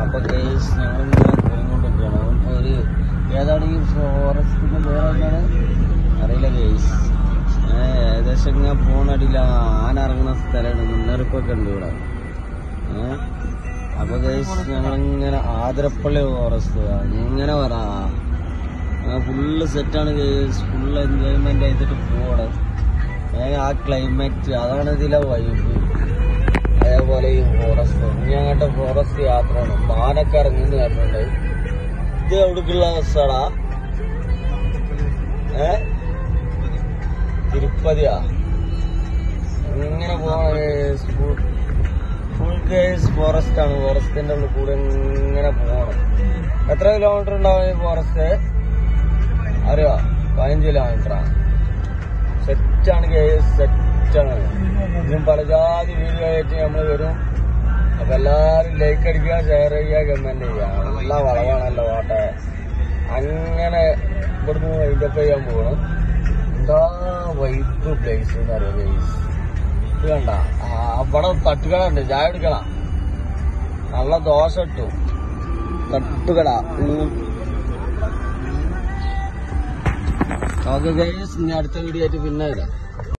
അപ്പൊ കേസ് ഞങ്ങളിങ്ങനെ പോയിക്കൊണ്ടിരിക്കണം ഒരു ഏതാണ് ഈ ഫോറസ്റ്റിന്റെ പേരെന്താണ് അറിയില്ല കേസ് ഏകദേശം ഇങ്ങനെ പോണടിയില്ല ആന ഇറങ്ങുന്ന സ്ഥലമാണ് മുന്നറിയിപ്പൊക്കെ ഉണ്ട് ഇവിടെ ഏഹ് അപ്പൊ കേസ് ഞങ്ങളിങ്ങനെ ആതിരപ്പള്ളി ഫോറസ്റ്റ് ഇങ്ങനെ പറ ഫുള്ള് സെറ്റാണ് കേസ് ഫുള്ള് എൻജോയ്മെന്റ് ആയിട്ട് പോവാണ് ഏഹ് ആ ക്ലൈമറ്റ് അതാണ് ഇതിലെ വൈബ് അതേപോലെ ഈ ഫോറസ്റ്റ് ഇനി അങ്ങോട്ട് ഫോറസ്റ്റ് യാത്രയാണ് മാനൊക്കെ ഇറങ്ങുന്നു പറഞ്ഞിട്ടുണ്ട് ഇത് എവിടേക്കുള്ള ബസ്സാടാ ഏ തിരുപ്പതിയാ ഇങ്ങനെ പോണ ഫുൾ കേസ് ഫോറസ്റ്റ് ആണ് ഫോറസ്റ്റിന്റെ ഉള്ളിൽ കൂടെ ഇങ്ങനെ പോണം എത്ര കിലോമീറ്റർ ഉണ്ടാവും ഈ ഫോറസ്റ്റ് അറിയോ പതിനഞ്ച് കിലോമീറ്ററാ സെറ്റാണ് കേസ് സെറ്റാണ് ഇതിനും പല ജാതി വീഡിയോ ആയിട്ട് നമ്മൾ വരും അപ്പൊ എല്ലാരും ലൈക്ക് അടിക്കുക ഷെയർ ചെയ്യുക കമന്റ് ചെയ്യുക നല്ല വളവാണല്ലോ വാട്ടെ അങ്ങനെ ഇവിടുന്ന് വൈൻഡപ്പ് ചെയ്യാൻ പോകണം എന്താ വൈബ് പ്ലേസ് എന്ന് അറിയാം ഗൈസ് ഇത് കണ്ട അവിടെ തട്ടുകട ഉണ്ട് ചായ എടുക്കണ നല്ല ദോശ ഇട്ടു തട്ടുകട ഓക്കെ ഗൈസ് ഇനി അടുത്ത വീഡിയോ ആയിട്ട് പിന്നെ വരാം